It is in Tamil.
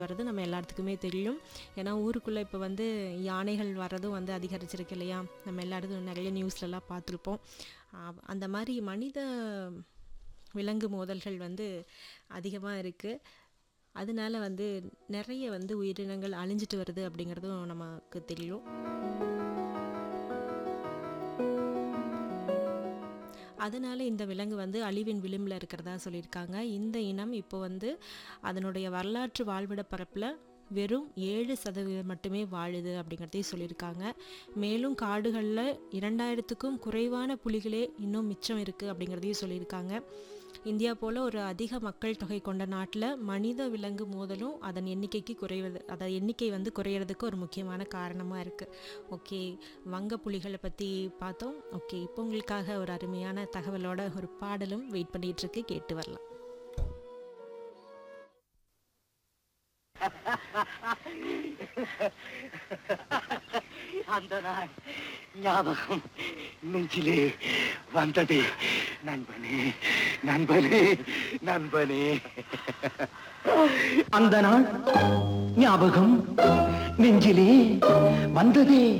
வர்றது நம்ம எல்லாத்துக்குமே தெரியும் ஏன்னா ஊருக்குள்ளே இப்போ வந்து யானைகள் வர்றதும் வந்து அதிகரிச்சிருக்கு இல்லையா நம்ம எல்லாரும் நிறைய நியூஸ்லலாம் பார்த்துருப்போம் ஆ- அந்த மாதிரி மனித விலங்கு மோதல்கள் வந்து அதிகமாக இருக்குது அதனால வந்து நிறைய வந்து உயிரினங்கள் அழிஞ்சிட்டு வருது அப்படிங்கிறதும் நமக்கு தெரியும் அதனால இந்த விலங்கு வந்து அழிவின் விளிம்பில் இருக்கிறதா சொல்லியிருக்காங்க இந்த இனம் இப்போ வந்து அதனுடைய வரலாற்று வாழ்விட பரப்பில் வெறும் ஏழு சதவீதம் மட்டுமே வாழுது அப்படிங்கிறதையும் சொல்லியிருக்காங்க மேலும் காடுகளில் இரண்டாயிரத்துக்கும் குறைவான புலிகளே இன்னும் மிச்சம் இருக்குது அப்படிங்கிறதையும் சொல்லியிருக்காங்க இந்தியா போல் ஒரு அதிக மக்கள் தொகை கொண்ட நாட்டில் மனித விலங்கு மோதலும் அதன் எண்ணிக்கைக்கு குறைவது அதன் எண்ணிக்கை வந்து குறையிறதுக்கு ஒரு முக்கியமான காரணமாக இருக்குது ஓகே வங்க புலிகளை பற்றி பார்த்தோம் ஓகே இப்போ உங்களுக்காக ஒரு அருமையான தகவலோட ஒரு பாடலும் வெயிட் பண்ணிட்டு இருக்கு கேட்டு வரலாம் அந்த நாள் ஞாபகம் நெஞ்சிலே வந்தது நண்பனே நண்பனே நண்பனே அந்த நாள் ஞாபகம் நெஞ்சிலே வந்ததே